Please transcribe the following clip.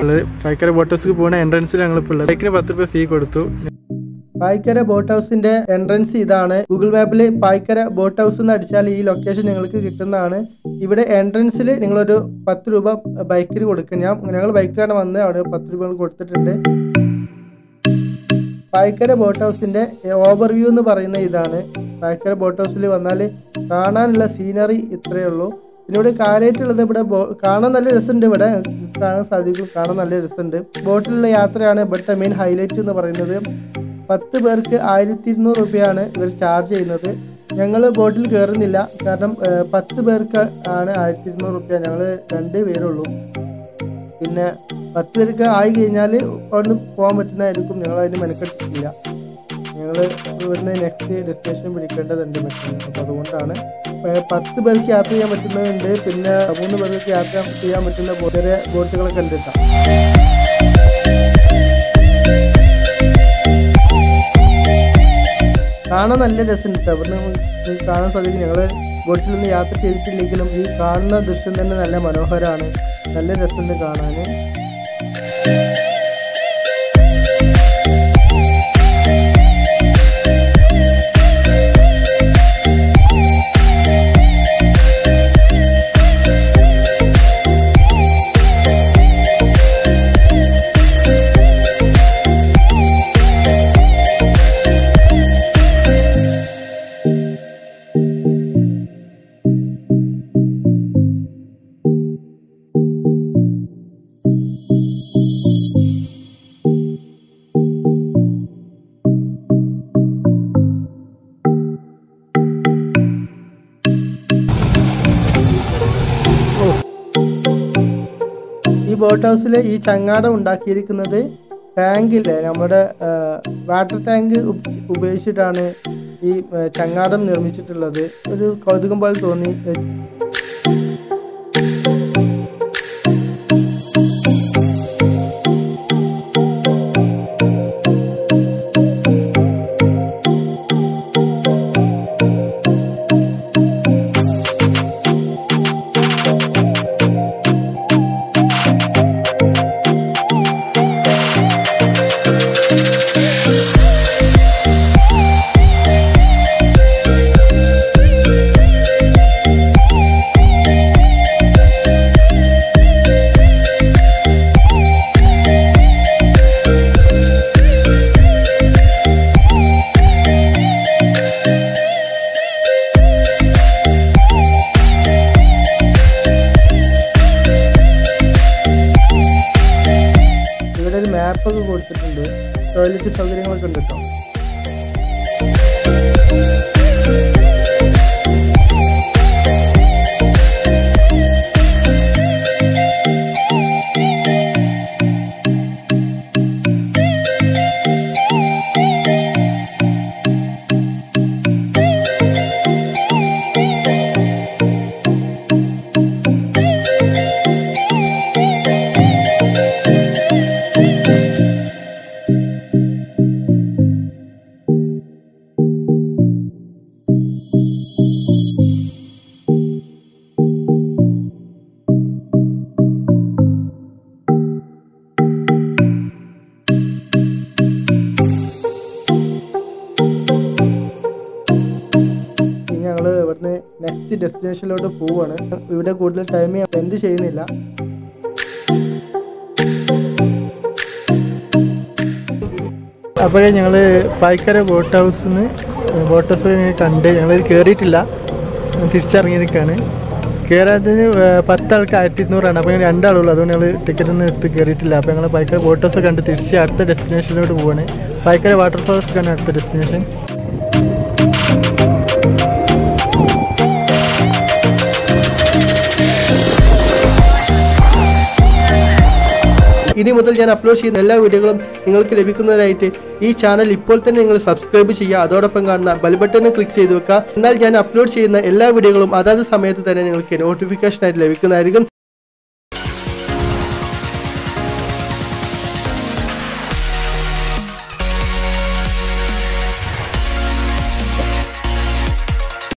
ഉള്ളത് പായ്ക്കര ബോട്ട് ഹൗസിൽ പോകുന്ന എൻട്രൻസിൽ ഞങ്ങളിപ്പോൾ ഉള്ളത് ബൈക്കിന് പത്ത് രൂപ ഫീ കൊടുത്തു പായ്ക്കര ബോട്ട് ഹൗസിന്റെ എൻട്രൻസ് ഇതാണ് ഗൂഗിൾ മാപ്പിൽ പായ്ക്കര ബോട്ട് ഹൗസ് എന്ന് അടിച്ചാൽ ഈ ലൊക്കേഷൻ നിങ്ങൾക്ക് കിട്ടുന്നതാണ് ഇവിടെ എൻട്രൻസിൽ നിങ്ങളൊരു പത്ത് രൂപ ബൈക്കിന് കൊടുക്കും ഞാൻ ഞങ്ങൾ ബൈക്കിലാണ് വന്നത് അവിടെ പത്ത് രൂപ കൊടുത്തിട്ടുണ്ട് പായ്ക്കര ബോട്ട് ഹൗസിന്റെ ഓവർവ്യൂ എന്ന് പറയുന്ന ഇതാണ് പായ്ക്കര ബോട്ട് ഹൗസിൽ വന്നാൽ കാണാനുള്ള സീനറി ഇത്രയേ ഉള്ളൂ പിന്നെ ഇവിടെ കാര്യമായിട്ടുള്ളത് ഇവിടെ ബോ- കാണാൻ നല്ല രസമുണ്ട് ഇവിടെ കാണാൻ സാധിക്കും കാണാൻ നല്ല രസമുണ്ട് ബോട്ടിലുള്ള യാത്രയാണ് ഇവിടുത്തെ മെയിൻ ഹൈലൈറ്റ് എന്ന് പറയുന്നത് പത്ത് പേർക്ക് ആയിരത്തി ഇരുന്നൂറ് രൂപയാണ് ഇവർ ചാർജ് ചെയ്യുന്നത് ഞങ്ങൾ ബോട്ടിൽ കയറുന്നില്ല കാരണം ഏഹ്, പത്ത് പേർക്ക് ആണ് ആയിരത്തി ഇരുന്നൂറ് രൂപ ഞങ്ങൾ രണ്ട് പേരുള്ളൂ പിന്നെ പത്ത് പേർക്ക് ആയി കഴിഞ്ഞാൽ അവിടുന്ന് പോകാൻ പറ്റുന്നതായിരിക്കും ഞങ്ങൾ അതിന് മെനക്കെട്ടിട്ടില്ല ഞങ്ങൾ ഇവിടുന്ന് നെക്സ്റ്റ് ഡെസ്റ്റിനേഷൻ പിടിക്കേണ്ടതുണ്ട് മറ്റും അപ്പോൾ അതുകൊണ്ടാണ് ഏഹ് പത്ത് പേർക്ക് യാത്ര ചെയ്യാൻ പറ്റുന്നതുണ്ട് പിന്നെ മൂന്ന് പേർക്ക് യാത്ര ചെയ്യാൻ പറ്റുന്ന വേറെ ബോട്ടുകളൊക്കെ ഉണ്ട് കേട്ടോ കാണാൻ നല്ല രസമുണ്ട് കേട്ടോ ഇവിടുന്ന് നിങ്ങൾക്ക് കാണാൻ സാധിക്കും ഞങ്ങൾ ബോട്ടിൽ നിന്ന് യാത്ര ചെയ്തിട്ടില്ലെങ്കിലും ഈ കാണുന്ന ദൃശ്യം തന്നെ നല്ല മനോഹരമാണ് നല്ല രസമുണ്ട് കാണാൻ ഈ ബോട്ട് ഹൗസിൽ ഈ ചങ്ങാടം ഉണ്ടാക്കിയിരിക്കുന്നത് ടാങ്കില്ലേ നമ്മുടെ വാട്ടർ ടാങ്ക് ഉപ- ഉപയോഗിച്ചിട്ടാണ് ഈ ആ, ചങ്ങാടം നിർമ്മിച്ചിട്ടുള്ളത് ഒരു കൗതുകം പോലെ തോന്നി ഇവിടെ ഒരു മാപ്പൊക്കെ കൊടുത്തിട്ടുണ്ട് ടോയ്ലറ്റ് സൗകര്യങ്ങളൊക്കെ ഉണ്ട് കേട്ടോ ഇനി ഞങ്ങൾ ഇവിടുന്ന് നെക്സ്റ്റ് ഡെസ്റ്റിനേഷനിലോട്ട് പോവാണ് ഇവിടെ കൂടുതൽ ടൈം സ്പെൻഡ് ചെയ്യുന്നില്ല അപ്പോൾ ഞങ്ങൾ പായ്ക്കര ബോട്ട് ഹൗസിൽ നിന്ന് ബോട്ട് ഹൗസ് കണ്ട് ഞങ്ങൾ കയറിയിട്ടില്ല തിരിച്ചിറങ്ങിയിരിക്കുകയാണ് കയറാത്തതിന് പത്താൾക്ക് ആയിരത്തി ഇരുന്നൂറാണ് അപ്പോൾ ഞങ്ങൾ രണ്ടാളുള്ളൂ അതുകൊണ്ട് ഞങ്ങൾ ടിക്കറ്റ് ഒന്നും എടുത്ത് കയറിയിട്ടില്ല അപ്പോൾ ഞങ്ങൾ പായ്ക്കര ബോട്ട് ഹൗസ് കണ്ട് തിരിച്ച് അടുത്ത ഡെസ്റ്റിനേഷനിലോട്ട് പോവാണ് പായ്ക്കര വാട്ടർഫോൾസ് അടുത്ത ഡെസ്റ്റിനേഷൻ ഇനി മുതൽ ഞാൻ അപ്ലോഡ് ചെയ്യുന്ന എല്ലാ വീഡിയോകളും നിങ്ങൾക്ക് ലഭിക്കുന്നതിനായിട്ട് ഈ ചാനൽ ഇപ്പോൾ തന്നെ നിങ്ങൾ സബ്സ്ക്രൈബ് ചെയ്യുക അതോടൊപ്പം കാണുന്ന ബെൽ ബട്ടൺ ക്ലിക്ക് ചെയ്ത് വെക്കുക എന്നാൽ ഞാൻ അപ്ലോഡ് ചെയ്യുന്ന എല്ലാ വീഡിയോകളും അതാത് സമയത്ത് തന്നെ നിങ്ങൾക്ക് നോട്ടിഫിക്കേഷനായിട്ട് ലഭിക്കുന്നതായിരിക്കും